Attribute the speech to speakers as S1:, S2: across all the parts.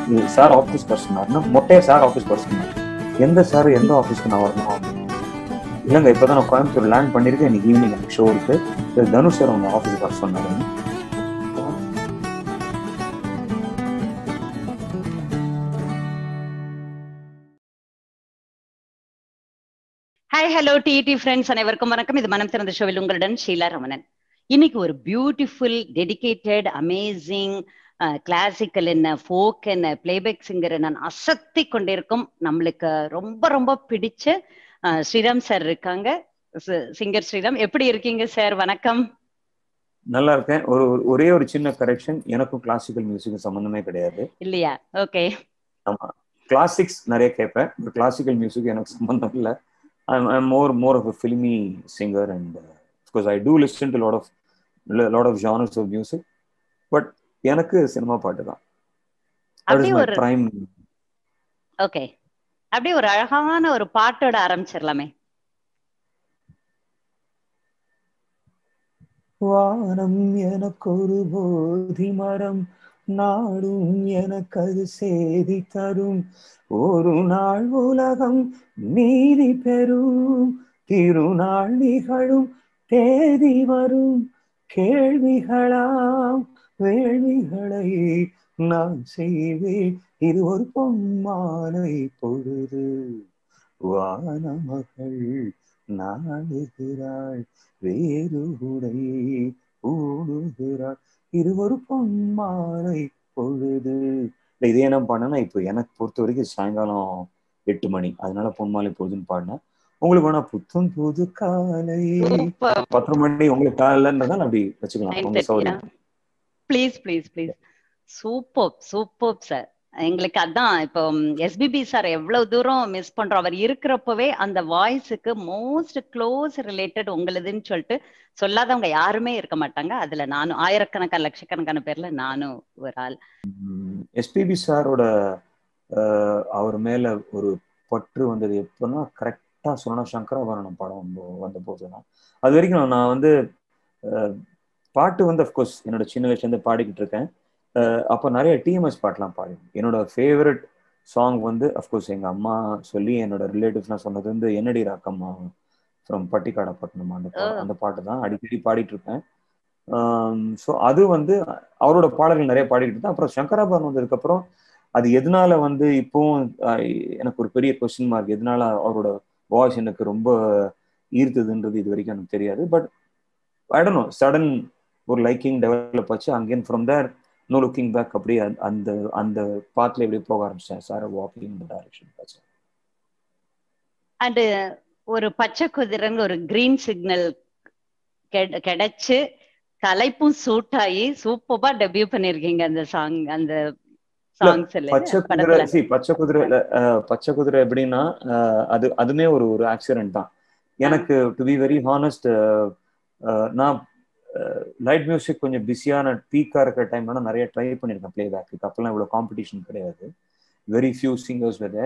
S1: Sir office person மொட்டையா sir office person எந்த sir எந்த ஆஃபீஸ்க்கு நான் வரணும் இல்லைங்க இப்போதான் நான் கோயம்புத்தூர் லேண்ட் பண்ணியிருக்கேன் இன்னைக்கு ஈவினிங் எனக்கு ஷோ இருக்கு இது தனுஷ் சார் அவங்க ஆஃபீஸுக்கு வர சொன்னாரு
S2: ஹாய் ஹலோ டிடி ஃப்ரெண்ட்ஸ் அனைவருக்கும் வணக்கம் இது மனம் திறந்த ஷோவில் உங்களுடன் ஷீலா ரமணன் இன்னைக்கு ஒரு பியூட்டிஃபுல் டெடிகேட்டட் அமேசிங் கிளாசிக்கல் என்ன ஃபோக் என்ன பிளேபேக் சிங்கர் நான் அசத்தி கொண்டிருக்கும் நம்மளுக்கு ரொம்ப ரொம்ப பிடிச்ச அஹ், ஸ்ரீராம் சார் இருக்காங்க சிங்கர் ஸ்ரீராம் எப்படி இருக்கீங்க சார் வணக்கம்
S1: நல்லா இருக்கேன் ஒரு ஒரு- ஒரே ஒரு சின்ன கரெக்ஷன் எனக்கும் கிளாசிக்கல் மியூசிக்கும் சம்மந்தமே கிடையாது
S2: இல்லையா ஓகே
S1: ஆமா கிளாசிக்ஸ் நிறைய கேட்பேன் கிளாசிக்கல் மியூசிக் எனக்கு சம்மந்தம் இல்லை I'm more more of a filmi singer and because I do listen to lot of lot of genres of music but எனக்கு சினிமா பாட்டு தான்
S2: அப்படியே ஒரு
S1: பிரைம்
S2: ஓகே அப்படியே ஒரு அழகான ஒரு பாட்டோட ஆரம்பிச்சிடலாமே
S1: வானம் எனக்கொரு போதி மரம் நாடும் எனக்கது செய்தி தரும் ஒரு நாள் உலகம் நீதி பெறும் திருநாள் நிகழும் தேதி வரும் கேள்விகளாம் வேள்விகளை நான் செய்வேன் இது ஒரு பொன்மாலை பொழுது வானமகள் நாடுகிறாள் வேறு உடை ஊடுகிறாள் இது ஒரு பொன்மாலை பொழுது இல்ல இதே என்ன பண்ணேன்னா இப்போ எனக்கு பொறுத்த வரைக்கும் சாயங்காலம் எட்டு மணி அதனால பொன்மாலை பொழுதுன்னு பாடினேன் உங்களுக்கு வேணா புத்தம் புது காலை பத்து மணி உங்களுக்கு காலைன்றதால அப்படி வச்சுக்கலாம் உங்க சௌகரியம்
S2: please please please super super sir எங்களுக்கு அதான் இப்போ எஸ்பிபி சார் எவ்வளவு தூரம் மிஸ் பண்றோம் அவர் இருக்கிறப்பவே அந்த வாய்ஸுக்கு மோஸ்ட் க்ளோஸ் ரிலேட்டட் உங்களுதுன்னு சொல்லிட்டு சொல்லாதவங்க யாருமே இருக்க மாட்டாங்க அதுல நானும் ஆயிரக்கணக்கான லட்சக்கணக்கான பேர்ல நானும் ஒரு ஆள்
S1: எஸ்பிபி சாரோட அவர் மேல ஒரு பற்று வந்தது எப்போன்னா கரெக்டா சொன்னா சங்கராபரணம் படம் வந்து- வந்த போதுதான் அது வரைக்கும் நான் வந்து அஹ், பாட்டு வந்து அஃப்கோர்ஸ் என்னோட சின்ன வயசுல இருந்து பாடிக்கிட்டு இருக்கேன் அஹ், அப்போ நிறைய டிஎம்எஸ் பாட்டெலாம் பாடி என்னோட ஃபேவரட் சாங் வந்து அஃப்கோர்ஸ் எங்க அம்மா சொல்லி என்னோட ரிலேட்டிவ்ஸ்லாம் சொன்னது வந்து என்னடி ராக்கம்மா ஃப்ரம் பட்டிக்காடப்பட்டினம் அந்த பா-
S2: Oh.
S1: அந்த பாட்டு தான் அடிக்கடி பாடிட்டு இருப்பேன் ஸோ அது வந்து அவரோட பாடல்கள் நிறைய பாடிக்கிட்டு இருந்தேன் அப்புறம் சங்கராபரணம் வந்ததுக்கப்புறம் அது எதனால வந்து இப்போவும் அஹ், எனக்கு ஒரு பெரிய கொஸ்டின் மார்க் எதனால அவரோட வாய்ஸ் எனக்கு ரொம்ப ஈர்த்ததுன்றது இது வரைக்கும் எனக்கு தெரியாது பட் ஐடனோ சடன் ஒரு லைக்கிங் டெவலப் ஆச்சு அங்கேன் from there no looking back அப்படியே அந்த- அந்த அந்த பாத்துல எப்படியே போக ஆரம்பிச்சேன் சார் வாக்கிங் இந்த டைரக்ஷன்
S2: அண்ட் ஒரு பச்சை குதிரைன்னு ஒரு கிரீன் சிக்னல் கிடைச்சு தலைப்பும் சூட் ஆகி சூப்பரா டெபியூ பண்ணிருக்கீங்க அந்த சாங் அந்த சாங்ஸ்
S1: பச்சை குதிரை see, பச்சை குதிரை இல்ல, அஹ், பச்சை குதிரை எப்படின்னா அஹ், அது அதுமே ஒரு ஒரு ஆக்சிடென்ட் தான் எனக்கு டு பி வெரி ஹானஸ்ட் நான் லைட் மியூசிக் கொஞ்சம் பிஸியான பீக்கா இருக்கிற டைம்ல நிறைய ட்ரை பண்ணியிருக்கேன் பிளே பேக்கு அப்பெல்லாம் இவ்வளவு காம்படிஷன் கிடையாது வெரி ஃபியூ சிங்கர்ஸ் வித்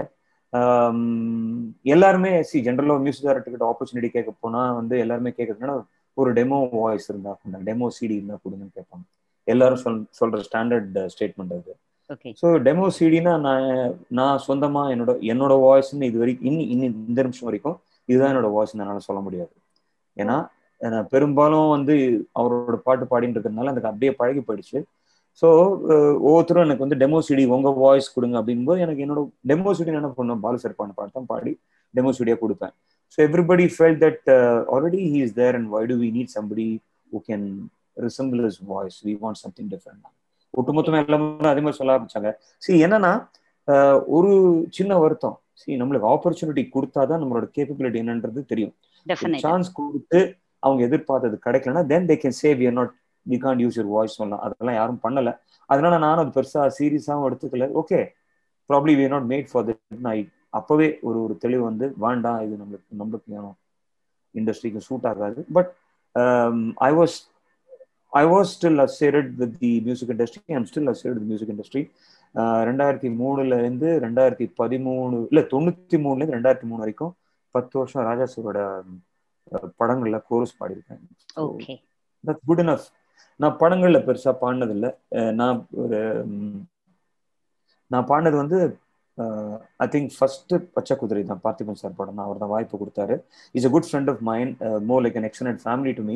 S1: எல்லாருமே சி ஜென்ரலாக மியூசிக் டைரக்டர் கிட்ட ஆப்பர்ச்சுனிட்டி கேட்க போனா வந்து எல்லாருமே கேட்கறதுனா ஒரு டெமோ வாய்ஸ் இருந்தா கொடுங்க டெமோ சிடி இருந்தா கொடுங்கன்னு கேட்பாங்க எல்லாரும் சொல் சொல்ற ஸ்டாண்டர்ட் ஸ்டேட்மெண்ட் அது
S2: ஓகே
S1: ஸோ டெமோ சிடினா நான் நான் சொந்தமா என்னோட என்னோட வாய்ஸ்ன்னு இது வரைக்கும் இன்னி இன்னி இந்த நிமிஷம் வரைக்கும் இதுதான் என்னோட வாய்ஸ் என்னால் சொல்ல முடியாது ஏன்னா நான் பெரும்பாலும் வந்து அவரோட பாட்டு பாடிட்டு இருக்கிறதுனால எனக்கு அப்படியே பழகி போயிடுச்சு ஸோ ஒவ்வொருத்தரும் எனக்கு வந்து டெமோ சிடி உங்க வாய்ஸ் கொடுங்க அப்படிங்கும்போது எனக்கு என்னோட டெமோ சிடி என்ன பண்ணுவேன் பாலு சார் பாடின பாட்டு தான் பாடி டெமோ சிடியா கொடுப்பேன் so everybody felt that already he is there and why do we need somebody who can resemble his voice we want something different ஒட்டுமொத்தமா எல்லாமே அதே மாதிரி சொல்ல ஆரம்பிச்சாங்க சி என்னன்னா அஹ், ஒரு சின்ன வருத்தம் சி நம்மளுக்கு ஆப்பர்ச்சுனிட்டி கொடுத்தாதான் நம்மளோட கேப்பபிலிட்டி என்னன்றது தெரியும்
S2: டெஃபினட்
S1: சான்ஸ் கொடுத்து அவங்க எதிர்பார்த்தது கிடைக்கலன்னா then they can save you not we can't use your voice சொல்லலாம் அதெல்லாம் யாரும் பண்ணல அதனால நானும் அது பெருசா சீரியஸாகவும் எடுத்துக்கல okay probably we not made for that நான் அப்பவே ஒரு ஒரு தெளிவு வந்து வேண்டாம் இது நம்மளுக்கு நம்மளுக்கு இண்டஸ்ட்ரிக்கு சூட் ஆகாது but I was I was still associated with the music industry I'm still associated with music industry ரெண்டாயிரத்தி மூணுல இருந்து ரெண்டாயிரத்தி பதிமூணு இல்ல தொண்ணூத்தி மூணுல இருந்து ரெண்டாயிரத்தி மூணு வரைக்கும் பத்து வருஷம் ராஜா சாரோட படங்கள்ல கோரஸ் பாடியிருக்கேன்
S2: ஓகே
S1: தட்ஸ் குட் இனஃப் நான் படங்கள்ல பெருசா பாடினதில்ல நான் ஒரு நான் பாடினது வந்து ஐ திங்க் ஃபர்ஸ்ட் பச்சை குதிரை தான் பார்த்திபன் சார் படம் தான் அவர் தான் வாய்ப்பு கொடுத்தாரு is a good friend of mind more like an excellent family to me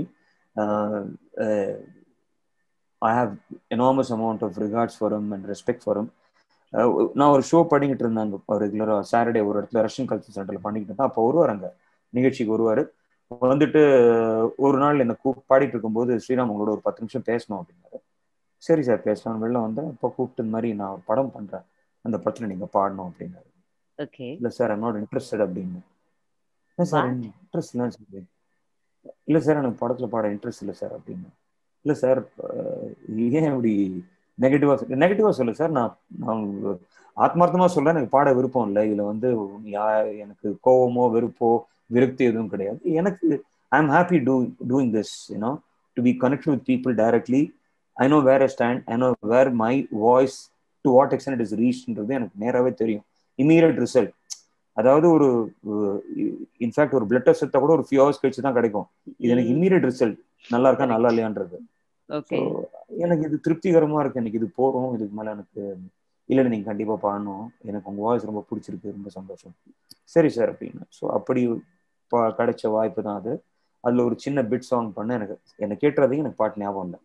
S1: I have enormous amount of regards for him and respect for him நான் ஒரு ஷோ பண்ணிக்கிட்டு இருந்தாங்க ரெகுலராக சாட்டர்டே ஒரு இடத்துல ரஷ்யன் கல்ச்சர் சென்டரில் பண்ணிக்கிட்டு இருந்தேன் அப்போ வருவார் அங்கே நிகழ்ச்சிக்கு வருவார் வந்துட்டு ஒரு நாள் என்னை கூ பாடிட்டு இருக்கும்போது ஸ்ரீராம் உங்களோட ஒரு பத்து நிமிஷம் பேசணும் அப்படின்னாரு சரி சார் பேசலாம் வெளில வந்தேன் இப்போ கூப்பிட்டு இந்த மாதிரி நான் ஒரு படம் பண்ணுறேன் அந்த படத்தில் நீங்கள் பாடணும் அப்படின்னாரு
S2: ஓகே
S1: இல்லை சார் ஐம் நாட் இன்ட்ரெஸ்டட் அப்படின்னு இல்லை சார் இன்ட்ரெஸ்ட் இல்லை சார் இல்லை சார் எனக்கு படத்தில் பாட இன்ட்ரெஸ்ட் இல்லை சார் அப்படின்னு இல்லை சார் ஏன் இப்படி நெகட்டிவா நெகட்டிவா சொல்லு சார் நான் நான் ஆத்மார்த்தமா சொல்ல எனக்கு பாட விருப்பம் இல்லை இதுல வந்து யா எனக்கு கோவமோ வெறுப்போ விரக்தி எதுவும் கிடையாது எனக்கு I am happy to doing this you know to be connect with people directly I know where stand I know where my voice to what extent it is ரீச்ன்றது எனக்கு நேராகவே தெரியும் இமீடியட் ரிசல்ட் அதாவது ஒரு இன்ஃபேக்ட் ஒரு பிளட் டெஸ்ட் கூட ஒரு few hours கழிச்சு தான் கிடைக்கும் இது எனக்கு இமீடியட் ரிசல்ட் நல்லா இருக்கா நல்லா இல்லையான்றது எனக்கு இது திருப்திகரமா இருக்கு எனக்கு இது போறோம் இதுக்கு மேல எனக்கு இல்லை நீங்க கண்டிப்பா பாடணும் எனக்கு உங்க வாய்ஸ் ரொம்ப பிடிச்சிருக்கு ரொம்ப சந்தோஷம் சரி சார் அப்படின்னு ஸோ அப்படி கிடைச்ச வாய்ப்பு தான் அது அதுல ஒரு சின்ன பிட் சாங் பண்ண எனக்கு என்ன கேட்டுறதையும் எனக்கு பாட்டு ஞாபகம்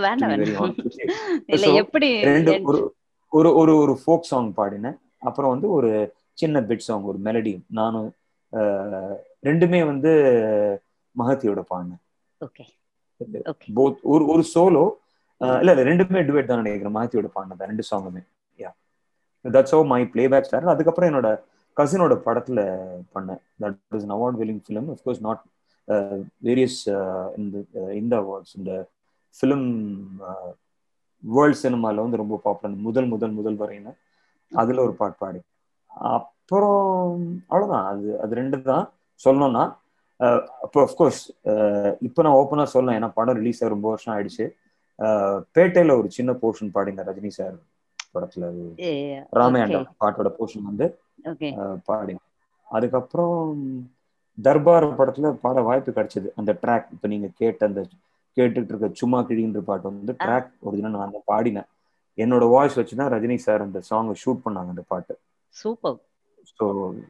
S2: இல்லை எப்படி
S1: ரெண்டு ஒரு ஒரு ஒரு ஒரு ஃபோக் சாங் பாடினேன் அப்புறம் வந்து ஒரு சின்ன பிட் சாங் ஒரு மெலடி நானும் ரெண்டுமே வந்து மகத்தியோட பாடினேன்
S2: ஓகே
S1: போத் ஒரு ஒரு சோலோ இல்ல இல்ல ரெண்டுமே டுவேட் தான் நினைக்கிறேன் மாத்தியோட பாடினது ரெண்டு சாங்குமே yeah that's oh my playback பேக் ஸ்டார் அதுக்கப்புறம் என்னோட கசினோட படத்துல பண்ணேன் தட் இஸ் அன் அவார்ட் வில்லிங் ஃபிலிம் அஃப்கோர்ஸ் நாட் வேரியஸ் இந்த இந்த அவார்ட்ஸ் இந்த ஃபிலிம் வேர்ல்ட் சினிமால வந்து ரொம்ப பாப்புலர் முதல் முதல் முதல் வரையின அதுல ஒரு பாட்டு பாடி அப்புறம் அவ்வளவுதான் அது அது ரெண்டு தான் சொல்லணும்னா அப்போ அஃப்கோர்ஸ் இப்போ நான் ஓப்பனாக சொல்லலாம் ஏன்னா படம் ரிலீஸ் ஆக ரொம்ப வருஷம் ஆயிடுச்சு பேட்டையில ஒரு சின்ன போர்ஷன் பாடிங்க ரஜினி சார் படத்துல ராமையாண்டா பாட்டோட போர்ஷன் வந்து பாடி அதுக்கப்புறம் தர்பார் படத்துல பாட வாய்ப்பு கிடைச்சது அந்த ட்ராக் இப்போ நீங்க கேட்ட அந்த கேட்டுட்டு இருக்க சும்மா கிழின்ற பாட்டு வந்து ட்ராக் ஒரிஜினல் நான் அந்த பாடினேன் என்னோட வாய்ஸ் வச்சு தான் ரஜினி சார் அந்த சாங்கை ஷூட் பண்ணாங்க அந்த பாட்டு
S2: super
S1: so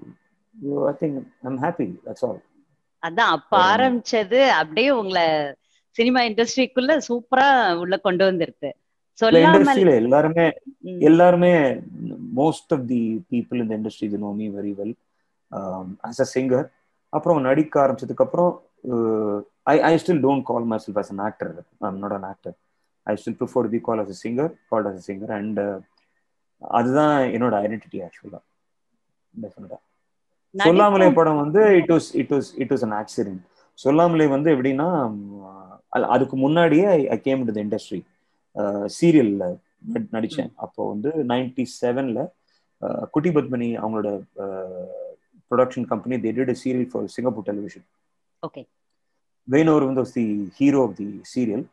S1: I think I'm happy that's all
S2: அதான் அப்ப ஆரம்பிச்சது அப்படியே உங்களை சினிமா இண்டஸ்ட்ரிக்குள்ள சூப்பரா உள்ள கொண்டு வந்திருக்கு
S1: இண்டஸ்ட்ரியில எல்லாருமே எல்லாருமே மோஸ்ட் ஆஃப் தி பீப்புள் இந்த இண்டஸ்ட்ரி இது know me very well as a singer அப்புறம் நடிக்க ஆரம்பிச்சதுக்கு அப்புறம் I I still don't call myself as an actor I'm not an actor I still prefer be call as a singer call as a singer and அதுதான் என்னோட identity actually definitely சொல்லாமலே படம் வந்து it was it was it was an accident சொல்லாமலே வந்து எப்படின்னா அதுக்கு முன்னாடியே ஐ கேம் டு த இண்டஸ்ட்ரி சீரியல்ல நடிச்சேன் அப்போ வந்து நைன்டி செவன்ல குட்டி பத்மினி அவங்களோட production company they did serial for Singapore television
S2: okay
S1: வேணூர் வந்து the hero of the serial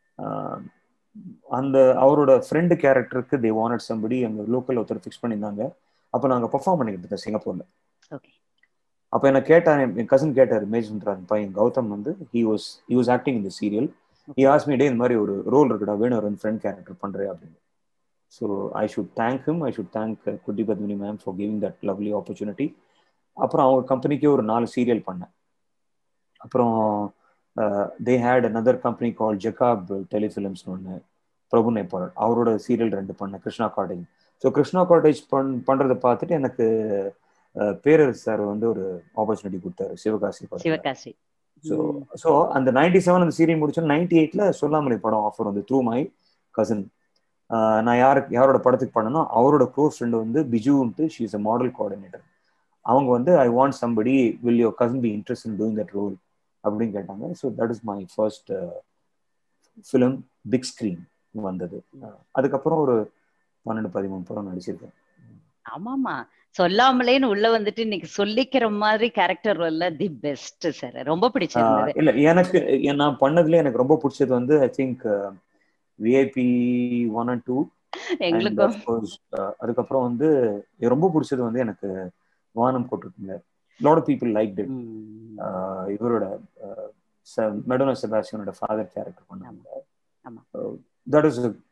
S1: அந்த அவரோட ஃப்ரெண்டு கேரக்டருக்கு தே வாண்டட் சம்படி அங்கே லோக்கல் ஒருத்தர் ஃபிக்ஸ் பண்ணியிருந்தாங்க அப்போ நாங்கள் பர்ஃபார்ம் பண்ணிக்கிட்டு இருந்தோம் சிங்கப்பூர்ல அப்போ என்ன கேட்டார் என் கசின் கேட்டார் மேஜ்ன்றான் பையன் கௌதம் வந்து he was he was acting இந்த சீரியல் ஹி ஆஸ் மீ டே இந்த மாதிரி ஒரு ரோல் இருக்குடா வேணும் ஒரு ஃப்ரெண்ட் கேரக்டர் பண்றேன் அப்படின்னு so I should thank him I should thank Kutty Padmini ma'am for giving that lovely opportunity அப்புறம் அவங்க கம்பெனிக்கே ஒரு நாலு சீரியல் பண்ணேன் அப்புறம் they had another company call Jacob டெலிஃபிலிம்ஸ்னு ஒன்று பிரபு நேபாள் அவரோட சீரியல் ரெண்டு பண்ணேன் Krishna cottage so Krishna cottage பண் பண்ணுறதை பார்த்துட்டு எனக்கு பேரரசு சார் வந்து ஒரு ஆப்பர்ச்சுனிட்டி கொடுத்தாரு சிவகாசி படம்
S2: சிவகாசி
S1: ஸோ ஸோ அந்த நைன்டி செவன் அந்த சீரியல் முடிச்சோம் நைன்டி எயிட்ல சொல்லாமலை படம் ஆஃபர் வந்து த்ரூ மை கசின் நான் யாருக்கு யாரோட படத்துக்கு பண்ணனோ அவரோட க்ளோஸ் ஃப்ரெண்டு வந்து பிஜுன்ட்டு she is a model coordinator அவங்க வந்து I want somebody will your cousin be interest in doing that role அப்படின்னு கேட்டாங்க so that is my first film big screen வந்தது அதுக்கப்புறம் ஒரு பன்னெண்டு பதிமூணு படம் நடிச்சிருக்கேன்
S2: ஆமாமா சொல்லாமலேன்னு உள்ள வந்துட்டு இன்னைக்கு சொல்லிக்கிற மாதிரி கேரக்டர் ரோல்ல தி பெஸ்ட் சார் ரொம்ப பிடிச்சிருந்தது
S1: இல்ல எனக்கு நான் பண்ணதுல எனக்கு ரொம்ப பிடிச்சது வந்து I think VIP one and two
S2: எங்களுக்கும்
S1: அதுக்கப்புறம் வந்து ரொம்ப பிடிச்சது வந்து எனக்கு வானம் போட்டுருக்குங்க lot of people like it இவரோட மெடோனா செபாஸ்டியனோட ஃபாதர் கேரக்டர் பண்ணாங்க that is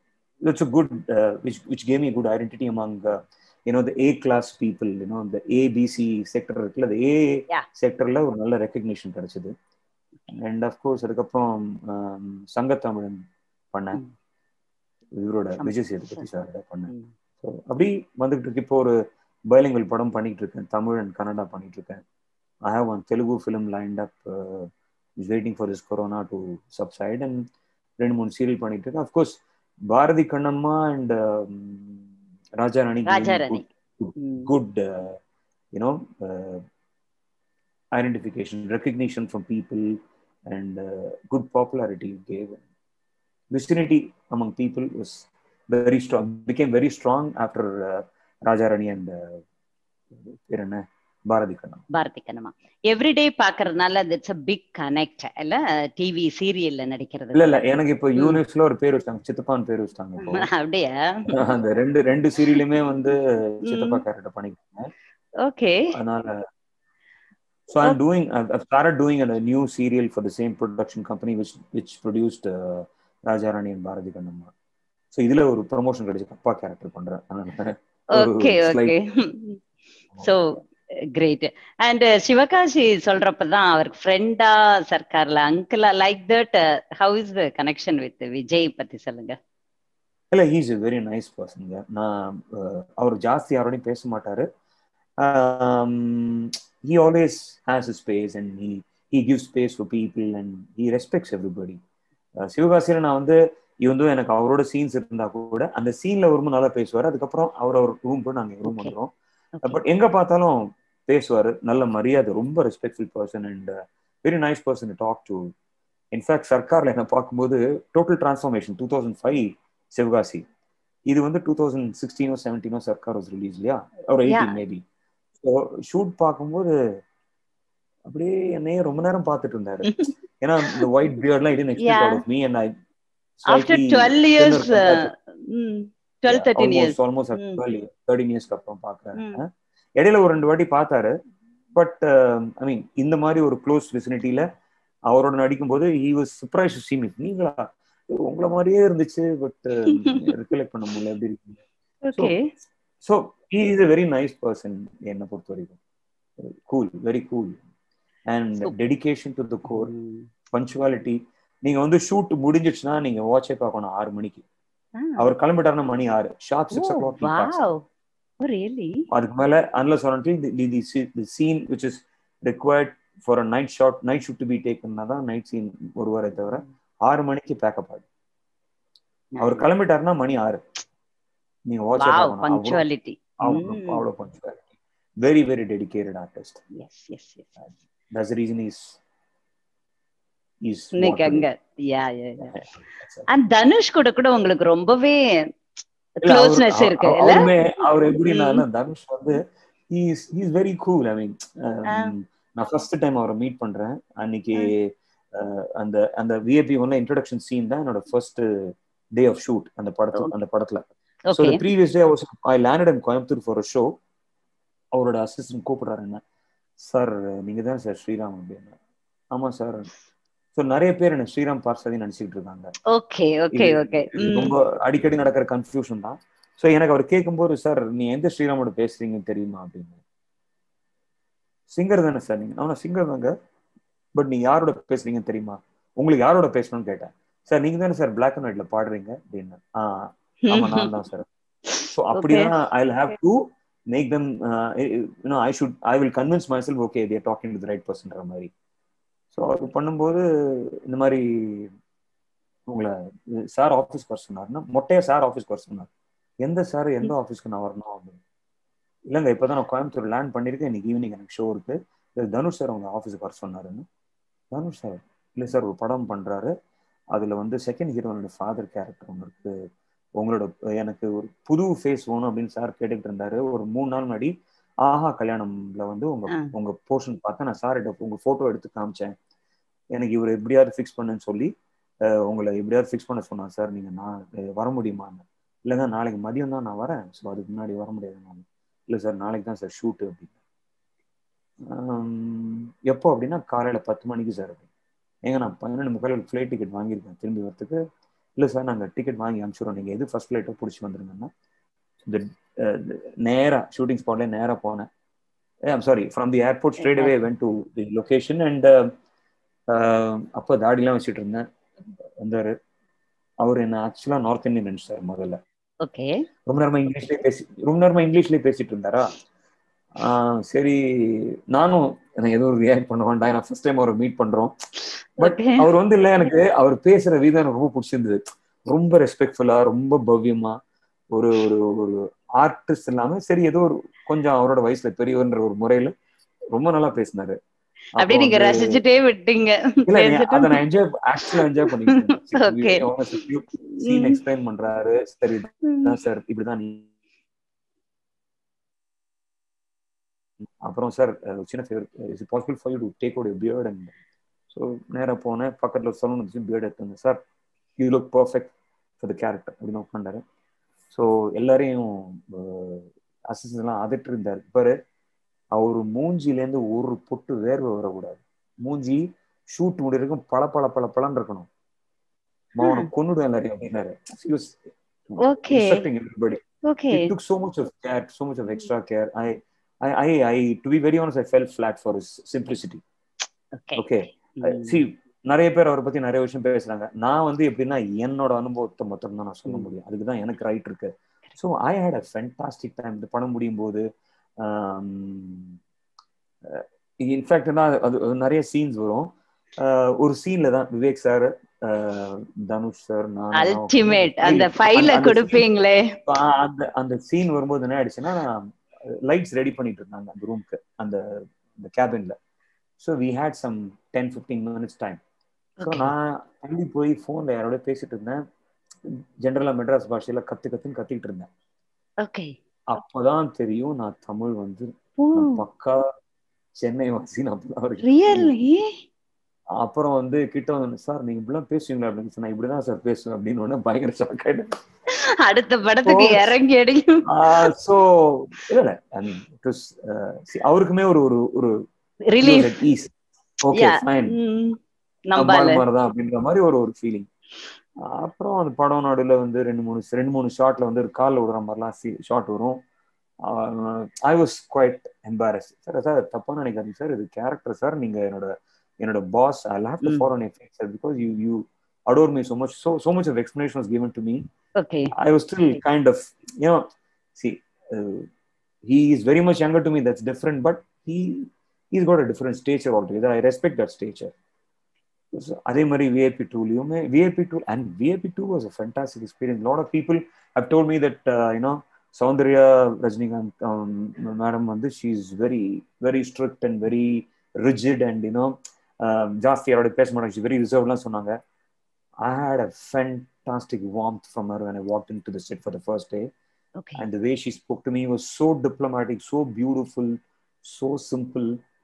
S1: it's a good uh, which which gave me a good identity among uh, you know the A class people you know the A B C sector இருக்குல்ல the A
S2: Yeah.
S1: செக்டர்ல ஒரு நல்ல recognition கிடைச்சது and of course அதுக்கப்புறம் um, Sangathamizhan பண்ணேன்
S2: ம்.
S1: இவரோட
S2: some-
S1: Vijay Sethupathi sir பண்ணேன்
S2: ம்.
S1: ஸோ அப்படி வந்துகிட்டு இருக்கு இப்போ ஒரு பைலிங்கல் படம் பண்ணிட்டு இருக்கேன் தமிழ் அண்ட் கன்னடா பண்ணிட்டு இருக்கேன் I have one Telugu film lined up is waiting for this corona to subside and ரெண்டு மூணு சீரியல் பண்ணிட்டு இருக்கேன் அஃப்கோர்ஸ் பாரதி கண்ணம்மா அண்ட் ராஜா ராணி
S2: ராஜாராணி ம்.
S1: Good you know identification recognition from people and uh, good popularity it gave vicinity among people was very strong became very strong after uh, rajarani and uh, பேர் என்ன பாரதி கண்ணம்
S2: Bharathi Kannamma everyday பாக்குறதுனால it's a big connect இல்ல TV சீரியல்ல நடிக்கிறது
S1: இல்ல இல்ல எனக்கு இப்போ யூனிட்ஸ்ல ஒரு பேர் வச்சிட்டாங்க சித்தப்பான் பேர் வச்சிட்டாங்க இப்போ
S2: அப்படியா
S1: அந்த ரெண்டு ரெண்டு சீரியலுமே வந்து சித்தப்பா கேரக்டர் பண்ணிக்கிட்டேன்
S2: ஓகே
S1: அதனால so i'm doing I've, I've started doing a, new serial for the same production company which which produced uh, ராஜாராணி and Bharathi Kannamma so இதுல ஒரு ப்ரமோஷன் கிடைச்சு அப்பா கேரக்டர் பண்றேன் அதனால ஒரு
S2: okay
S1: slight-
S2: okay so great and Sivakasi சொல்றப்பதான் அவருக்கு ஃப்ரெண்டா சர்க்கார்ல அங்கிளா like that how is the connection with Vijay பத்தி சொல்லுங்க
S1: இல்ல he's a very nice person நான் அஹ், அவர் ஜாஸ்தி யாரோடையும் பேச மாட்டாரு he always has space and he he give space for people and he respects everybody சிவகாசியில நான் வந்து இவன் எனக்கு அவரோட சீன்ஸ் இருந்தா கூட அந்த சீன்ல வரும்போது நல்லா பேசுவார் அதுக்கப்புறம் அவர் அவர் ரூம் போய் நாங்க ரூம்
S2: Okay.
S1: வந்துடும் பட் எங்க பார்த்தாலும் பேசுவாரு நல்ல மரியாதை ரொம்ப respectful person and very nice person talk to in fact சர்க்கார்ல என்ன பார்க்கும்போது total transformation two thousand five Sivakasi இது வந்து டூ தௌசண்ட் சிக்ஸ்டீனோ செவன்டீனோ சர்க்கார் வாஸ் ரிலீஸ் இல்லையா ஒரு எயிட்டீன் மேபி ஸோ ஷூட் பார்க்கும்போது அப்படியே என்னையே ரொம்ப நேரம் பார்த்துட்டு இருந்தாரு ஏன்னா இந்த ஒயிட் பியர்ட்லாம் இடன் expect
S2: Yeah.
S1: Out of me and I
S2: after twelve years twelve thirteen years
S1: almost
S2: Mm.
S1: Thirteen இயர்ஸ்க்கு அப்புறம் பாக்குறேன்
S2: Mm.
S1: இடையில ஒரு ரெண்டு வாட்டி பார்த்தாரு பட் ஐ மீன் இந்த மாதிரி ஒரு க்ளோஸ் விசினிட்டியில அவரோட நடிக்கும்போது he was surprise see me நீங்களா உங்களை மாதிரியே இருந்துச்சு பட் ரிகலெக்ட் பண்ண முடியல எப்படி இருக்கீங்க
S2: okay
S1: so he is a very nice person என்னை பொறுத்த வரைக்கும் cool very cool and
S2: Super.
S1: Dedication to the core punctuality நீங்க வந்து ஷூட் முடிஞ்சிடுச்சுன்னா நீங்க வாட்சே பார்க்கணும் ஆறு மணிக்கு அவர் கிளம்பிட்டாருன்னா மணி ஆறு sharp six o'clock
S2: wow oh really
S1: அதுக்கு மேல unless the scene which is required for a night shot night shoot to be டேக்கன்னா தான் நைட் சீன் வருவாரே தவிர ஆறு மணிக்கு பேக்கப் ஆகும் அவர் கிளம்பிட்டாருன்னா மணி ஆறு நீங்க வாட்ச்
S2: வாவ் பங்க்சுவாலிட்டி
S1: அவ்வளோ punctuality very very dedicated artist
S2: yes yes yes
S1: that's reason is is
S2: இன்னைக்கு அங்க யா யா அண்ட் தனுஷ் கூட கூட உங்களுக்கு ரொம்பவே closeness இருக்கு, இல்ல?
S1: அவருமே அவர் எப்படின்னா தனுஷ் வந்து is is very cool I mean நான் ஃபர்ஸ்ட் டைம் அவரை மீட் பண்றேன் அன்னைக்கு அஹ், அந்த அந்த விஏபி ஒன்ல இன்ட்ரோடக்ஷன் சீன் தான் என்னோட ஃபர்ஸ்ட் டே ஆஃப் ஷூட் அந்த படத்துல அந்த படத்துல so
S2: okay
S1: previous day was I landed in Coimbatore for show அவரோட அசிஸ்டன்ட் கூப்பிடுறாரு என்ன சார் நீங்க தான் சார் ஸ்ரீராம் அப்படின்னு ஆமா சார் ஸோ நிறைய பேர் என்ன ஸ்ரீராம் பார்சாதி நினைச்சிட்டு இருக்காங்க
S2: ஓகே ஓகே
S1: இது-
S2: ஓகே
S1: இது ரொம்ப அடிக்கடி நடக்கிற கன்ஃபியூஷன் தான் ஸோ எனக்கு அவர் கேட்கும்போது சார் நீ எந்த ஸ்ரீராமோட பேசுறீங்கன்னு தெரியுமா அப்படின்னு சிங்கர் தானே சார் நீங்க அவனா சிங்கர் தாங்க பட் நீங்க யாரோட பேசுறீங்கன்னு தெரியுமா உங்களுக்கு யாரோட பேசணும்னு கேட்டேன் சார் நீங்க தானே சார் பிளாக் அண்ட் ஒயிட்ல பாடுறீங்க அப்படின்னு ஆ ஆமா நான் தான் சார் ஸோ அப்படிதான் I have to make them you know I should I will convince myself okay there talking to right பர்சன்ற மாதிரி ஸோ அது பண்ணும்போது இந்த மாதிரி உங்களை சார் ஆஃபீஸ்க்கு வர சொன்னாருன்னா மொட்டையா சார் ஆஃபீஸ்க்கு வர சொன்னார் எந்த சார் எந்த ஆஃபீஸ்க்கு நான் வரணும் அப்படின்னு இல்லைங்க இப்போதான் நான் கோயம்புத்தூர் லேண்ட் பண்ணியிருக்கேன் இன்னைக்கு ஈவினிங் எனக்கு ஷோ இருக்கு இது தனுஷ் சார் உங்க ஆஃபீஸுக்கு வர சொன்னாருன்னு தனுஷ் சார் இல்லை சார் ஒரு படம் பண்றாரு அதுல வந்து செகண்ட் ஹீரோனோட ஃபாதர் கேரக்டர் ஒன்று இருக்கு உங்களோட எனக்கு ஒரு புது ஃபேஸ் வேணும் அப்படின்னு சார் கேட்டுக்கிட்டு இருந்தாரு ஒரு மூணு நாள் முன்னாடி ஆஹா கல்யாணம்ல வந்து உங்க
S2: ஆ.
S1: உங்க போர்ஷன் பார்த்தா நான் சார் உங்க போட்டோ எடுத்து காமிச்சேன் எனக்கு இவர் எப்படியாவது ஃபிக்ஸ் பண்ணுன்னு சொல்லி அஹ், உங்களை எப்படியாவது ஃபிக்ஸ் பண்ண சொன்னான் சார் நீங்க நான் அஹ், வர முடியுமான்னு இல்லைங்க நாளைக்கு மதியம் தான் நான் வரேன் ஸோ அதுக்கு முன்னாடி வர முடியாது நான் இல்லை சார் நாளைக்கு தான் சார் ஷூட்டு அப்படின்னு ஆம், எப்போ அப்படின்னா காலையில பத்து மணிக்கு சார் அப்படின்னு ஏங்க நான் பன்னெண்டு முக்கால் ஃப்ளைட் டிக்கெட் வாங்கியிருக்கேன் திரும்பி வரத்துக்கு இல்லை சார் நாங்கள் டிக்கெட் வாங்கி அனுப்பிச்சிடுறோம் நீங்கள் எது ஃபர்ஸ்ட் ஃப்ளைட்டோ பிடிச்சி வந்துருங்கன்னா இந்த நேராக ஷூட்டிங் ஸ்பாட்லேயே நேராக போனேன் I'm sorry from the airport straight away went to the location and அப்போ தாடிலாம் வச்சுட்டு இருந்தேன் வந்தார் அவர் என்ன ஆக்சுவலாக நார்த் இந்தியன் நினைச்சார் முதல்ல
S2: ஓகே
S1: ரொம்ப நேரமா இங்கிலீஷ்லேயே பேசி ரொம்ப நேரமா இங்கிலீஷ்லேயே பேசிட்டு இருந்தாரா சரி நானும் எனக்கு எதுவும் ரியாக்ட் பண்ண வேண்டாம் நான் ஃபர்ஸ்ட் டைம் அவரை மீட் பண்றோம் பட் அவர் வந்து இல்ல எனக்கு அவர் பேசுற விதம் எனக்கு ரொம்ப பிடிச்சிருந்தது ரொம்ப ரெஸ்பெக்ட்ஃபுல்லா ரொம்ப பவ்யமா ஒரு ஒரு ஒரு ஆர்டிஸ்ட் இல்லாம சரி ஏதோ ஒரு கொஞ்சம் அவரோட வயசுல பெரியவர்ன்ற ஒரு முறையில ரொம்ப நல்லா பேசினாரு
S2: அப்படியே நீங்க ரசிச்சுட்டே விட்டீங்க
S1: இல்ல அத நான் என்ஜாய் ஆக்சுவலா என்ஜாய் பண்ணிட்டேன் சீன் எக்ஸ்பிளைன் பண்றாரு சரி சார் இப்படிதான் நீ அப்புறம் சார் சின்ன favour is it possible for you to take out beard and so நேராக போனேன் பக்கத்தில் சொல்லணும் இருந்துச்சு பியர்ட் எடுத்து sir you look perfect for the character அப்படின்னு உட்காண்டாரு ஸோ எல்லாரையும் அசிஸ்டன்ட்லாம் அதட்டு இருந்தார் பாரு அவர் மூஞ்சிலேருந்து ஒரு பொட்டு வேர்வை வரக்கூடாது மூஞ்சி ஷூட் முடியிருக்கும் பல பல பல பலன் இருக்கணும் அவனை கொன்னுடும் எல்லாரையும் அப்படின்னாரு
S2: okay
S1: everybody
S2: okay
S1: he took so much of care so much of extra care i i i, I to be very honest i fell flat for his simplicity
S2: okay
S1: okay see நிறைய பேர் அவரை பத்தி நிறைய விஷயம் பேசுறாங்க நான் வந்து எப்படின்னா என்னோட அனுபவத்தை மொத்தம் தான் நான் சொல்ல முடியும் அதுக்கு தான் எனக்கு ரைட் இருக்கு so I had a fantastic time இந்த படம் முடியும் போது இன்ஃபேக்ட் அது நிறைய சீன்ஸ் வரும் ஒரு சீன்ல தான் விவேக் சார் தனுஷ் சார் நான்
S2: அல்டிமேட் அந்த ஃபைல கொடுப்பீங்களே
S1: அந்த அந்த சீன் வரும்போது என்ன ஆயிடுச்சுன்னா லைட்ஸ் ரெடி பண்ணிட்டு இருந்தாங்க அந்த ரூம்க்கு அந்த அந்த கேபின்ல so we had some ten fifteen minutes time so நான் தள்ளி போய் ஃபோனில் யாரோட பேசிட்டு இருந்தேன் ஜென்ரலா மெட்ராஸ் பாஷையில கத்து கத்துன்னு கத்திக்கிட்டு இருந்தேன்
S2: ஓகே
S1: அப்பதான் தெரியும் நான் தமிழ் வந்து பக்கா சென்னை வாசின்னு அப்பதான்
S2: ரியலி
S1: அப்புறம் வந்து கிட்ட வந்து சார் நீங்க இப்படிலாம் பேசுவீங்களா அப்படின்னு சொன்னா இப்படிதான் சார் பேசுவேன் அப்படின்னு உடனே பயங்கர ஷாக் ஆயிட்டேன்
S2: அடுத்த படத்துக்கு இறங்கி அடிக்கும்
S1: சோ இல்ல இல்ல ஐ மீன் இட் வாஸ் அவருக்குமே ஒரு ஒரு ஒரு
S2: ரிலீஃப்
S1: ஈஸ் ஓகே ஃபைன்
S2: நம்பால
S1: தான் அப்படின்ற மாதிரி ஒரு ஒரு ஃபீலிங் அப்புறம் அந்த படம் நடுவில் வந்து ரெண்டு மூணு ரெண்டு மூணு ஷாட்ல வந்து ஒரு காலில் விடுற மாதிரிலாம் ஷாட் வரும் I was quite embarrass sir sir தப்பா நினைக்காதீங்க சார் இது கேரக்டர் சார் நீங்க என்னோட என்னோட boss I have to follow என் face sir because you you adore me so much so so much of explanation was given to me
S2: okay
S1: i was still kind of you know see uh, he is very much younger to me that's different but he he's got a different stature altogether i respect that stature அதே மாதிரி VIP டூலையுமே VIP two and VIP two was a fantastic experience lot of people have told me that you know Soundarya Rajinikanth madam வந்து she is very very strict and very rigid and you know ஜாஸ்தி யாரோட பேச மாட்டாங்க very ரிசர்வ்லாம் சொன்னாங்க I had a fantastic warmth from her when I walked into the set for the first day.
S2: Okay.
S1: And the way she spoke to me was so diplomatic, so beautiful, so simple.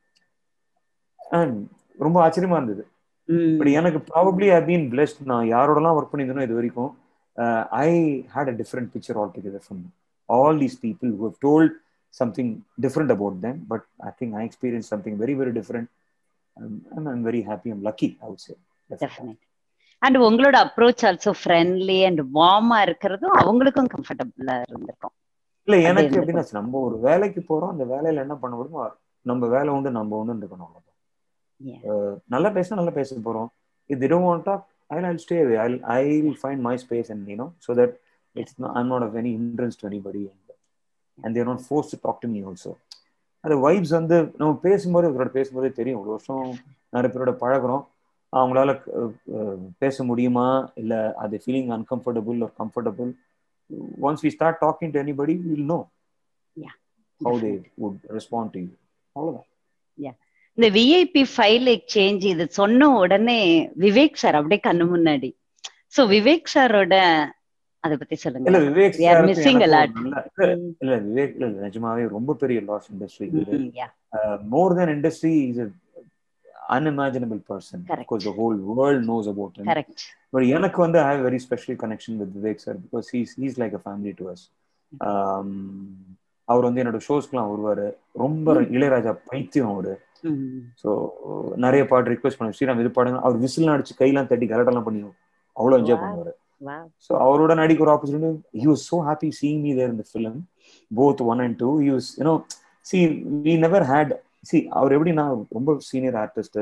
S1: And ரொம்ப ஆச்சரியமா இருந்தது but எனக்கு probably I been blessed நான் யாரோடலாம் work பண்ணியிருந்தேனோ இது வரைக்கும் I had a different picture altogether from all these people who have told something different about them but I think I experience something very very different I'm I'm very happy I'm lucky I would say
S2: definite and உங்களோட approach also friendly and வார்மா இருக்கிறதும் அவங்களுக்கும் கம்ஃபர்டபுளா இருந்திருக்கும்
S1: இல்ல எனக்கு எப்படின்னா நம்ம ஒரு வேலைக்கு போறோம் அந்த வேலையில என்ன பண்ண முடியுமோ நம்ம வேலை உண்டு நம்ம உண்டு இருக்கணும் அவ்வளவுதான் நல்லா பேச நல்லா பேச போறோம் இது don't want talk I'll, I'll stay away I'll I'll find my space and you know so that it's not I'm not of any hindrance to anybody and and they're not forced to talk to me also அந்த vibes வந்து நம்ம பேசும்போது இவரோட பேசும்போதே தெரியும் ஒரு வருஷம் நிறைய பேரோட பழகிறோம் அவங்களால பேச முடியுமா இல்ல அது ஃபீலிங் அன்கம்ஃபர்டபுள் ஒரு comfortable once we start talking to anybody will know how they would respond to you அவ்வளவுதான்
S2: இந்த விஐபி ஃபைல் எக்ஸ்சேஞ்ச் இது சொன்ன உடனே விவேக் சார் அப்படியே கண்ணு முன்னாடி சோ விவேக் சாரோட அத பத்தி சொல்லுங்க
S1: இல்ல Vivek
S2: We are missing a lot.
S1: இல்ல விவேக் இல்ல நிஜமாவே ரொம்ப பெரிய loss industry more then industry is unimaginable person
S2: Correct.
S1: because the whole world knows about him
S2: correct
S1: but எனக்கு வந்து I have a very special connection with Vivek sir because he's he's like a family to us um, அவர் வந்து என்னோட ஷோஸ்க்குலாம் வருவாரு ரொம்ப இளையராஜா பைத்தியம் அவரு so நிறைய பாட்டு ரிக்வெஸ்ட் பண்ண ஸ்ரீராம் இது பாடுங்க அவர் விசில் அடிச்சு கையெல்லாம் தட்டி கலட்டெல்லாம் பண்ணி அவ்வளோ என்ஜாய் பண்ணுவாரு
S2: Wow.
S1: ஸோ அவரோட நடிக்க ஒரு opportunity he was so happy seeing me there இந்த film both one and two he was you know see we never had see அவர் எப்படின்னா ரொம்ப senior artist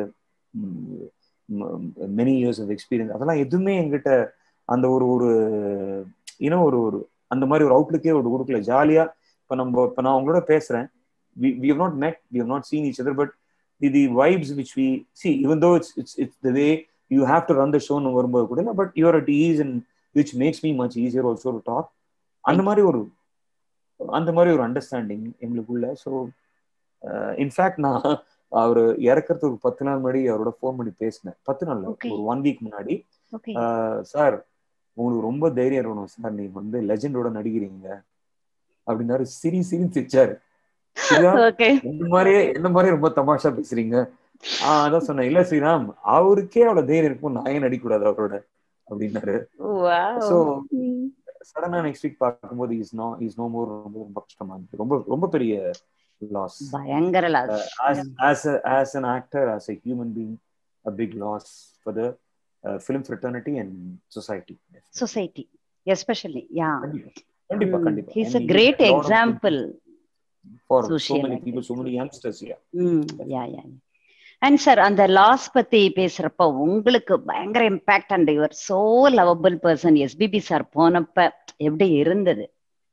S1: many years of experience அதெல்லாம் எதுவுமே எங்கிட்ட அந்த ஒரு ஒரு யூனோ ஒரு ஒரு அந்த மாதிரி ஒரு அவுட்லுக்கே ஒரு கொடுக்கல ஜாலியா இப்போ நம்ம இப்போ நான் உங்களோட பேசுறேன் we we have not met we have not seen each other but the vibes which we see even though it's it's it's the way you have to run the ஷோன்னு வரும்போது கூட இல்லை but you're at ease and which makes me much easier also to talk அந்த மாதிரி ஒரு அந்த மாதிரி ஒரு அண்டர்ஸ்டாண்டிங் எங்களுக்குள்ள ஸோ இன்ஃபேக்ட் நான் அவர் இறக்கறதுக்கு ஒரு பத்து நாள் முன்னாடி அவரோட ஃபோன் பண்ணி பேசினேன் பத்து நாள்
S2: Okay.
S1: ஒரு ஒன் வீக் முன்னாடி
S2: Okay.
S1: சார் உங்களுக்கு ரொம்ப தைரியம் இருக்கணும் சார் நீங்க வந்து லெஜெண்டோட நடிக்கிறீங்க அப்படின்னாரு சிரி சிரி சிரிச்சாரு ஸ்ரீராம்,
S2: Okay.
S1: இந்த மாதிரியே இந்த மாதிரி ரொம்ப தமாஷா பேசுறீங்க ஆஹ் அதான் சொன்னேன் இல்ல ஸ்ரீராம் அவருக்கே அவ்வளவு தைரியம் இருக்கும் நான் ஏன் நடிக்கக்கூடாது அவரோட அப்படின்னாரு
S2: Wow.
S1: So
S2: Mm.
S1: சடனா நெக்ஸ்ட் வீக் பார்க்கும்போது is no is no more ரொம்ப ரொம்ப கஷ்டமா இருந்துச்சு ரொம்ப ரொம்ப பெரிய லாஸ்
S2: பயங்கர loss
S1: as as a, as an actor as a human being a big loss for the uh, film fraternity and society
S2: society especially yeah
S1: கண்டிப்பா கண்டிப்பா கண்டிப்பா
S2: he's a
S1: And he
S2: great
S1: did a lot of
S2: example
S1: for so
S2: social
S1: many people so
S2: activism.
S1: many youngsters yeah
S2: ம் yeah yeah and sir அந்த loss பத்தி பேசுறப்ப உங்களுக்கு பயங்கர impact and your so lovable person SPB sir போனப்ப எப்படி இருந்தது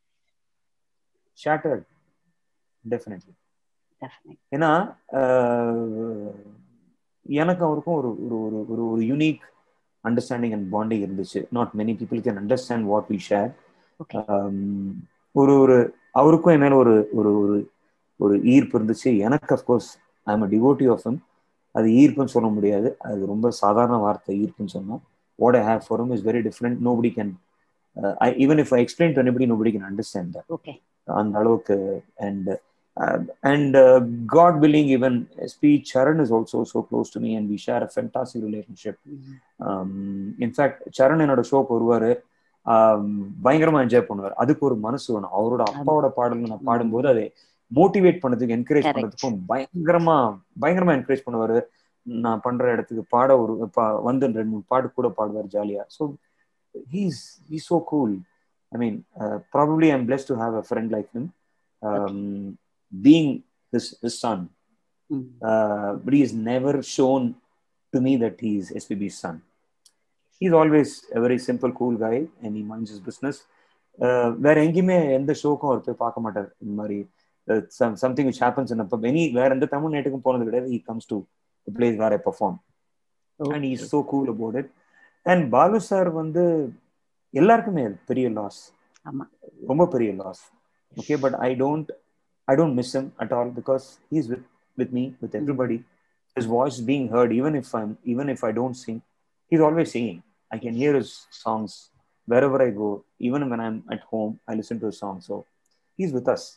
S1: shattered definitely
S2: Definitely.
S1: ஏன்னா ஆஹ், எனக்கு அவருக்கும் ஒரு ஒரு ஒரு ஒரு ஒரு யூனிக் அண்டர்ஸ்டாண்டிங் அண்ட் பாண்டிங் இருந்துச்சு not many people can understand what we share
S2: Okay.
S1: ஒரு ஒரு அவருக்கும் என் மேல ஒரு ஒரு ஒரு ஒரு ஈர்ப்பு இருந்துச்சு எனக்கு of course I am devotee of him அது ஈர்ப்புன்னு சொல்ல முடியாது அது ரொம்ப சாதாரண வார்த்தை ஈர்ப்புன்னு சொன்னா what I have for him is very different nobody can even if I explain to anybody nobody can understand that
S2: okay
S1: அந்த அளவுக்கு and and god willing even SP Charan is also so close to me and we share a fantastic relationship in fact Charan என்னோட ஷோக்கு வருவாரு um, பயங்கரமா enjoy பண்ணுவார் அதுக்கு ஒரு மனசு வேணும் அவரோட அப்பாவோட பாடல்கள் நான் பாடும்போது அதை மோட்டிவேட் பண்ணதுக்கு என்கரேஜ்
S2: Correct.
S1: பண்றதுக்கும் பயங்கரமா பயங்கரமா என்கரேஜ் பண்ணுவாரு நான் பண்ற இடத்துக்கு பாட ஒரு பா- வந்து ரெண்டு மூணு பாட்டு கூட பாடுவார் ஜாலியா so he's he so cool I mean probably I'm bless to have a friend like him being his his son uh, but he has never shown to me that he is SPB's son. He's always a very simple, cool guy, and he minds his business. Uh, வேற எங்கேயுமே எந்த ஷோக்கும் அவர் போய் பார்க்க மாட்டார் இந்த மாதிரி something which happens in அப்போ any வேற எந்த தமிழ் நேட்டுக்கும் போனது கிடையாது he comes to place where I perform and is so cool about it and Balu sir வந்து எல்லாருக்குமே அது பெரிய லாஸ்
S2: ஆமா.
S1: ரொம்ப பெரிய லாஸ் okay but I don't I don't miss him at all because he's with with me with everybody his voice is being heard even if i'm even if i don't sing he's always singing i can hear his songs wherever i go even when i'm at home i listen to his song so he's with us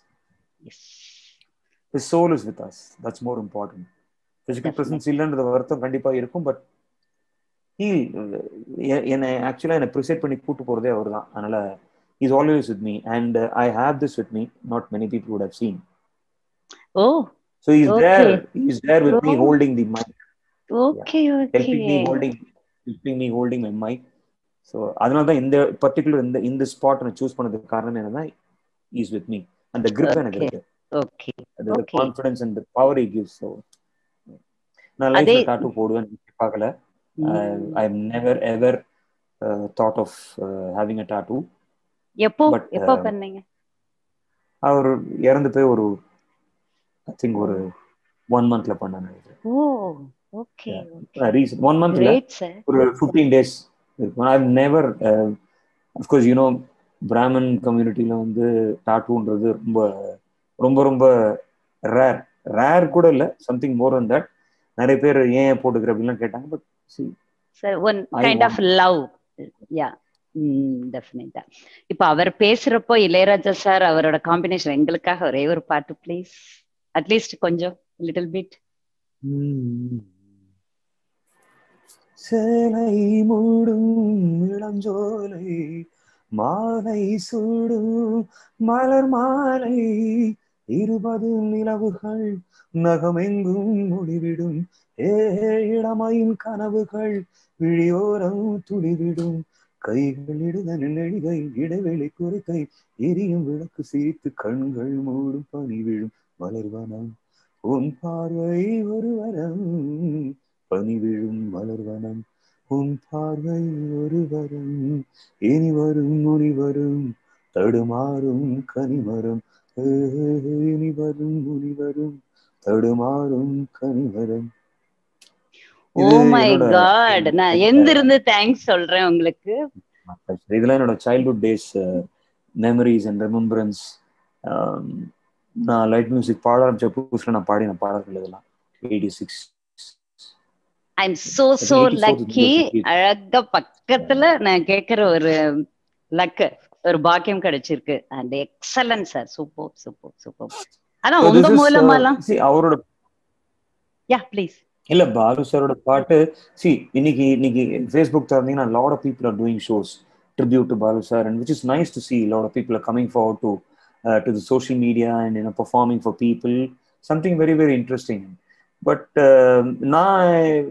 S1: his soul is with us that's more important physical
S2: Definitely.
S1: presence இல்லைன்றது வருத்தம் கண்டிப்பா இருக்கும் but he என்னை ஆக்சுவலா என்னை preside பண்ணி கூட்டு போறதே அவர் தான் அதனால is always with me and I have this with me not many people would have seen
S2: ஓ
S1: so he's
S2: Okay.
S1: there he's there with me
S2: Oh.
S1: holding the mic
S2: okay
S1: helping me
S2: okay
S1: holding helping me holding my mic so அதனால தான் இந்த particular இந்த இந்த spot நான் choose பண்ணதுக்கு காரணம் என்னன்னா இஸ் வித் மீ அந்த grip எனக்கு
S2: Okay.
S1: இருக்கு
S2: ஓகே
S1: அந்த
S2: Okay.
S1: Confidence and power he gives so நான் லைஃப்ல
S2: அதே-
S1: டாட்டூ போடுவேன் பார்க்கல ஐ never ever uh, thought of uh, having a tattoo
S2: எப்போ
S1: but,
S2: எப்போ
S1: uh,
S2: பண்ணீங்க
S1: அவர் இறந்து போய் ஒரு ஐ திங்க் ஒரு ஒன் மந்த்ல பண்ணேன் நினைக்கிறேன்
S2: ஓ ஓகே
S1: ரீசன் ஒன் மந்த்ல
S2: கிரேட் சார்
S1: ஒரு ஃபிஃப்டீன் டேஸ் இருக்கும் I never of course you know Brahmin கம்யூனிட்டியில வந்து டாட்டூன்றது ரொம்ப ரொம்ப ரொம்ப ரேர் ரேர் கூட இல்லை சம்திங் மோர் than தட் நிறைய பேர் ஏன் போட்டுக்கிற அப்படின்லாம் கேட்டாங்க but see
S2: sir one
S1: I
S2: kind of love yeah டெஃபினட்டா இப்போ அவர் பேசுறப்போ இளையராஜா சார் அவரோட காம்பினேஷன் எங்களுக்காக ஒரே ஒரு பாட்டு ப்ளீஸ் அட்லீஸ்ட் கொஞ்சம் லிட்டில் பிட்
S1: சேலை மூடும் இளஞ்சோலை மாலை சூடும் மலர் மாலை இருபது நிலவுகள் நகமெங்கும் முடிவிடும் ஏ இளமையின் கனவுகள் விழியோரம் துளிவிடும் கைகளிடுத நெழிகை இடைவெளி குறைக்கை எரியும் விளக்கு சிரித்து கண்கள் மூடும் பனி விழும் மலர்வனம் உன் பார்வை ஒரு வரம் பனி விழும் மலர்வனம் உன் பார்வை ஒரு வரம் இனி வரும் முனி வரும் தடுமாறும் கனிமரம் இனி வரும் முனி வரும் தடுமாறும் கனிமரம்
S2: ஓ மை காட் நான் எந்திருந்து தேங்க்ஸ் சொல்றேன் உங்களுக்கு
S1: இதெல்லாம் என்னோட childhood days memories and remembrance நான் லைட் மியூசிக் பாட ஆரம்பிச்ச புதுசுல நான் பாடின பாடல்கள் இதெல்லாம் eighty six
S2: I am so so lucky அழகா பக்கத்துல நான் கேக்குற ஒரு லக்கு ஒரு பாக்கியம் கிடைச்சிருக்கு and excellent sir super super super அதான் உங்க மூலமாலாம்
S1: அவரோட
S2: யா ப்ளீஸ்
S1: இல்ல பாலு சாரோட பாட்டு சி இன்னைக்கு இன்னைக்கு ஃபேஸ்புக் திறந்தீங்கன்னா lot of people are doing shows tribute to Balu sir and which is nice to see lot of people are coming forward to to the social media and you know performing for people something very very interesting but நான்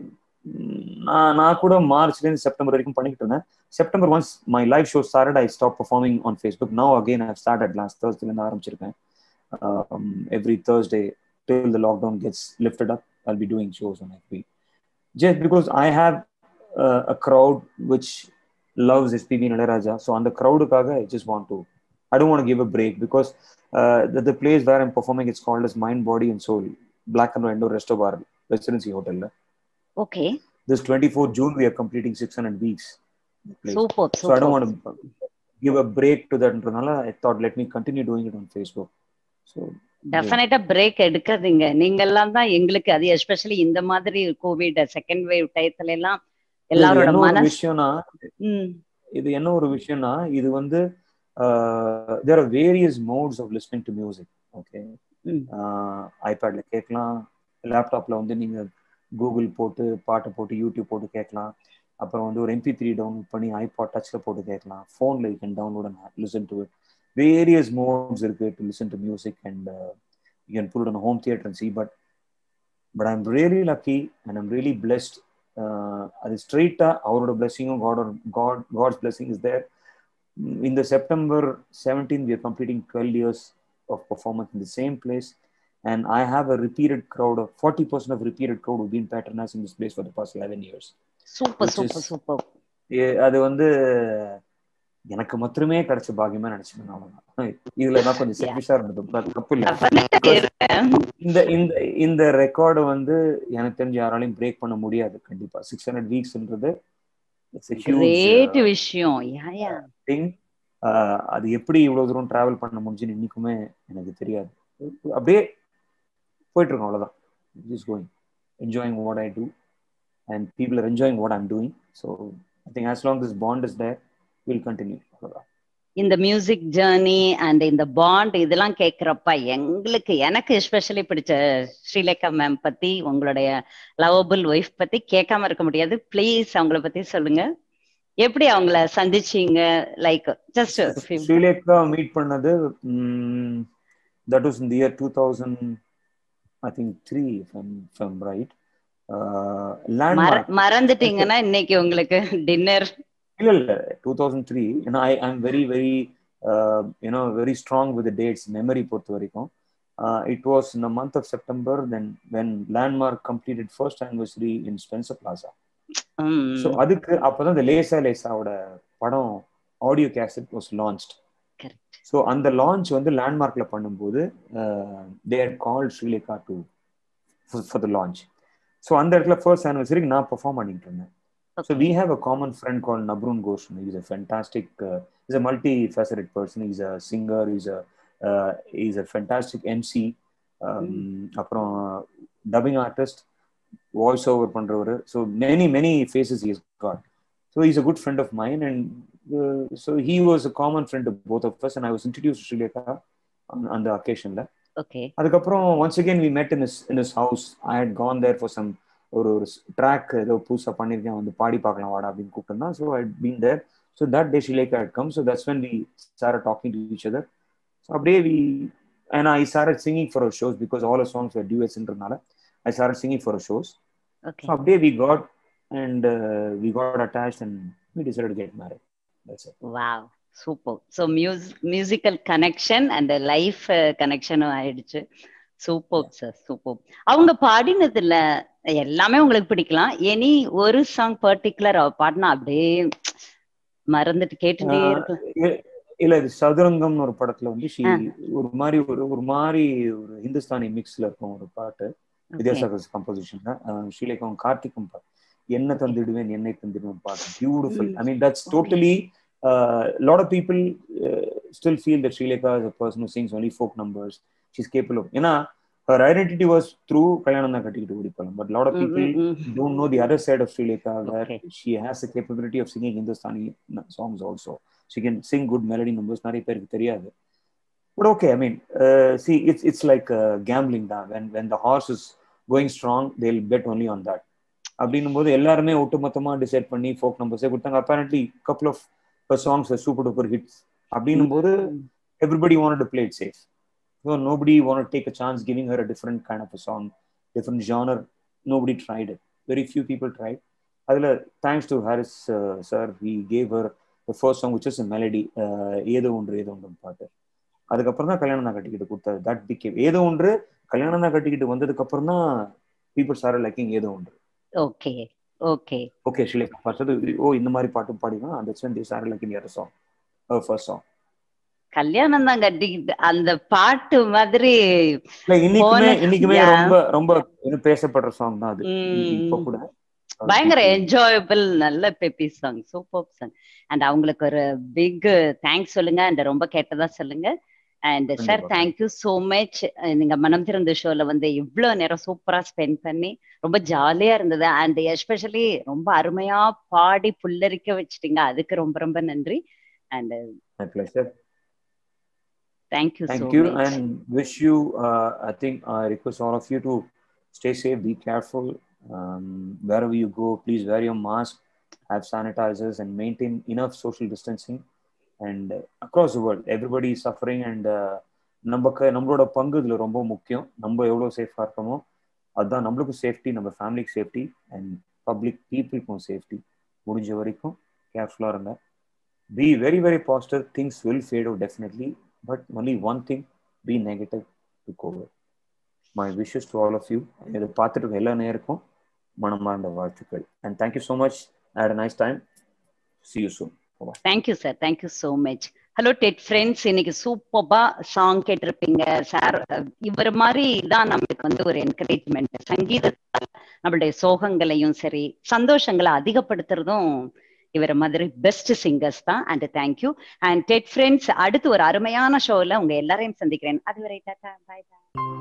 S1: நான் நான் கூட மார்ச்லேருந்து September வரைக்கும் பண்ணிக்கிட்டு இருந்தேன் September once my live show start I stop performing on Facebook no again I start last தேர்ஸ்டேலேருந்து ஆரம்பிச்சிருக்கேன் every Thursday till the lockdown gets lifted up I'll be doing shows on FB. Just because I have uh, a crowd which loves SPB Nadaraja. So on the crowd, I just want to, I don't want to give a break because uh, the, the place where I'm performing, it's called as Mind, Body and Soul, Black and White Resto Bar, Residency Hotel.
S2: Okay.
S1: This 24th June, we are completing 600 weeks.
S2: Super,
S1: so I don't want to give a break to that. I thought, let me continue doing it on Facebook. So
S2: டெஃபினட்டா break எடுக்காதீங்க நீங்க எல்லாம் தான் எங்களுக்கு அது especially இந்த மாதிரி Covid second wave டயத்துல எல்லாம் எல்லாரோட மனசு
S1: விஷயம்னா இது என்ன ஒரு விஷயம்னா இது வந்து there are various modes of listening to music okay ஐபேட்ல கேட்கலாம் லேப்டாப்ல வந்து நீங்க கூகுள் போட்டு பாட்டை போட்டு யூடியூப் போட்டு கேட்கலாம் அப்புறம் வந்து ஒரு எம்பி த்ரீ டவுன்லோட் பண்ணி ஐபாட் டச்ல போட்டு கேட்கலாம் ஃபோன்ல you can download and listen to it various modes இருக்கு to listen to music and uh, you can put it on a home theater and see but but i'm really lucky and i'm really blessed அது ஸ்ட்ரெயிட்டா அவரோட பிளெஸிங்கும் God God God's blessing is there இந்த September seventeen we are completing twelve years of performance in the same place and I have a repeated crowd of 40% of repeated crowd who've been patronizing this place for the past 11 years.
S2: Super super super
S1: அது வந்து எனக்கு மட்டுமே கிடைச்ச பாக்கியமா நினைச்சுக்கணும் அவ்வளவுதான் இதுல நான் கொஞ்சம் செல்ஃபிஷா இருந்தது தப்பு இல்ல இந்த இந்த இந்த ரெக்கார்டு வந்து எனக்கு தெரிஞ்ச யாராலையும் பிரேக் பண்ண முடியாது கண்டிப்பா சிக்ஸ் ஹண்ட்ரட் வீக்ஸ்ன்றது
S2: கிரேட் விஷயம்
S1: திங் அது எப்படி இவ்வளவு தூரம் டிராவல் பண்ண முடிஞ்சுன்னு இன்னைக்குமே எனக்கு தெரியாது அப்படியே போயிட்டு இருக்கோம் அவ்வளவுதான் is going enjoying what I do and people are enjoying what I'm doing so I think as long this band is there will continue
S2: இந்த மியூசிக் ஜேர்னி அண்ட் இந்த பாண்ட் இதெல்லாம் கேட்கிறப்ப எங்களுக்கு எனக்கு எஸ்பெஷலி பிடிச்ச ஸ்ரீலேகா மேம் பத்தி உங்களுடைய லவபிள் ஒய்ஃப் பத்தி கேட்காம இருக்க முடியாது ப்ளீஸ் அவங்கள பத்தி சொல்லுங்க எப்படி அவங்கள சந்திச்சீங்க லைக் ஜஸ்ட்
S1: ஸ்ரீலேகா மீட் பண்ணது that was in year two thousand I think three from right
S2: மறந்துட்டீங்கன்னா இன்னைக்கு உங்களுக்கு டின்னர்
S1: இல்ல இல்ல டூ தௌசண்ட் த்ரீ ஏன்னா I I'm very very you know very strong with dates memory பொறுத்த வரைக்கும் it was in month of September then when Landmark completed first anniversary in Spencer Plaza so அதுக்கு அப்போதான் இந்த லேசா லேசாவோட படம் audio cassette was launched so அந்த launch வந்து லேண்ட்மார்க்ல பண்ணும்போது they had call Srilekha to for the launch so அந்த இடத்துல ஃபர்ஸ்ட் ஆனிவர்சரிக்கு நான் பெர்ஃபார்ம் பண்ணிட்டு இருந்தேன் So we have a common friend called Nabrun Goshen. He's a fantastic, uh, he's a multifaceted person. He's a singer. He's a uh, he's a fantastic MC. Um, அப்புறம் dubbing artist voice over பண்றவர் so many many faces is God so is a good friend of mind and so he was a common friend both of us and I was introduce Srilekha அந்த அக்கேஷன்ல
S2: okay
S1: அதுக்கப்புறம் once again we met in is in is house I had gone there for some ஒரு ஒரு track ஏதோ புதுசாக பண்ணியிருக்கேன் வந்து பாடி பார்க்கலாம் வாடா அப்படின்னு கூப்பிட்டுருந்தான் so I been there so that day Srilekha had come so that's when we started talking to each other so அப்படியே we and I started singing for shows because all songs டியூஎஸ்ன்றனால I started singing for shows so அப்படியே we got and we got attach and we decide get marriage
S2: wow super so muse musical connection and life கனெக்ஷனும் ஆயிடுச்சு super sir super அவங்க பாடினதுல எல்லாமே உங்களுக்கு பிடிக்கலாம் any ஒரு song particular அவ பாடினா அப்படியே மறந்துட்டு கேட்டுட்டே இருக்கலாம்
S1: இல்ல இது சதுரங்கம்னு ஒரு படத்துல வந்து ஷி ஒரு மாதிரி ஒரு ஒரு மாதிரி ஒரு ஹிந்துஸ்தானி மிக்ஸ்ல இருக்கும் ஒரு பாட்டு வித்யாசாகர் கம்போசிஷன் ஸ்ரீலேகம் கார்த்திகம் பாட்டு என்ன தந்திடுவேன் என்னை தந்திடுவேன் பாட்டு beautiful I mean that's totally lot of people still feel that Srilekha is a person who sings only folk numbers she's capable of ஏன்னா her identity was through கல்யாணம் தான் கட்டிக்கிட்டு ஓடிப்பாங்க but lot of people don't know the other side of Srilekha where she has a capability of singing Hindustani songs also she can sing good melody numbers நிறைய பேருக்கு தெரியாது but okay I mean C it's it's like gambling தான் when when the horse is going strong they'll bet only on that அப்படின்னும் போது எல்லாருமே ஒட்டுமொத்தமா decide பண்ணி folk நம்பர்ஸே கொடுத்தாங்க apparently couple of songs super duper hits அப்படின்னும் போது everybody want to play it safe So nobody wanted to take a chance giving her a different kind of a song, different genre. Nobody tried it. Very few people tried. Adila, thanks to Harris uh, sir, he gave her the first song, which is a melody, ஏதோ ஒன்று ஏதோ ஒன்று பாட்டு அதுக்கப்புறம் தான் கல்யாணம் தான் கட்டிக்கிட்டு கொடுத்தாரு தட் பிகேம் ஏதோ ஒன்று கல்யாணம் தான் கட்டிக்கிட்டு வந்ததுக்கு அப்புறம் தான் பீப்புள் சார் லைக்கிங் ஏதோ ஒன்று
S2: ஓகே ஓகே
S1: ஓகே ஷிலேக் பார்த்தது ஓ இந்த மாதிரி பாட்டு பாடினா that's when they started liking the other song her first song
S2: கல்யாணம் தான் கட்டிக்கிட்டு அந்த பாட்டு மாதிரி
S1: இல்ல இன்னைக்குமே இன்னைக்குமே ரொம்ப ரொம்ப இன்னும் பேசப்படுற சாங் தான் அது இப்ப கூட
S2: பயங்கர என்ஜாயபிள் நல்ல peppy song super song and அவங்களுக்கு ஒரு பிக் தேங்க்ஸ் சொல்லுங்க அண்ட் ரொம்ப கேட்டதா சொல்லுங்க and sir thank you so much நீங்க மனம் திறந்த ஷோல வந்து இவ்வளவு நேரம் சூப்பரா ஸ்பெண்ட் பண்ணி ரொம்ப ஜாலியா இருந்தது அண்ட் எஸ்பெஷலி ரொம்ப அருமையா பாடி புல்லரிக்க வச்சிட்டீங்க அதுக்கு ரொம்ப ரொம்ப நன்றி and Thank you
S1: Thank
S2: so
S1: you
S2: much.
S1: and wish you, uh, I think I request all of you to stay safe, be careful. Um, wherever you go, please wear your mask, have sanitizers, and maintain enough social distancing. And uh, across the world, everybody is suffering and நமக்கு நம்மளோட பங்கு இதில் ரொம்ப முக்கியம் நம்ம எவ்வளோ சேஃபாக இருக்கமோ அதுதான் நம்மளுக்கும் சேஃப்டி நம்ம ஃபேமிலிக்கு சேஃப்டி அண்ட் பப்ளிக் பீப்புளுக்கும் சேஃப்டி முடிஞ்ச வரைக்கும் கேர்ஃபுல்லாக இருங்க be very very positive things will fade out definitely but only one thing be negative to COVID. My wishes to all of you. இதை பார்த்துட்டு எல்லா நேருக்கும் மனமார்ந்த வாழ்த்துக்கள் and thank you so much had a nice time see you soon
S2: thank you sir thank you so much hello dear friends இன்னைக்கு சூப்பர்பா song கேட்டிருப்பீங்க sir இவர் மாதிரி தான் நம்மளுக்கு வந்து ஒரு என்கரேஜ்மெண்ட் சங்கீதத்தால் நம்மளுடைய சோகங்களையும் சரி சந்தோஷங்களை அதிகப்படுத்துறதும் இவர மாதிரி பெஸ்ட் சிங்கர்ஸ் தான் and thank you and dear friends அடுத்து ஒரு அருமையான ஷோல உங்க எல்லாரையும் சந்திக்கிறேன் அதுவரை டாட்டா பாய் பாய்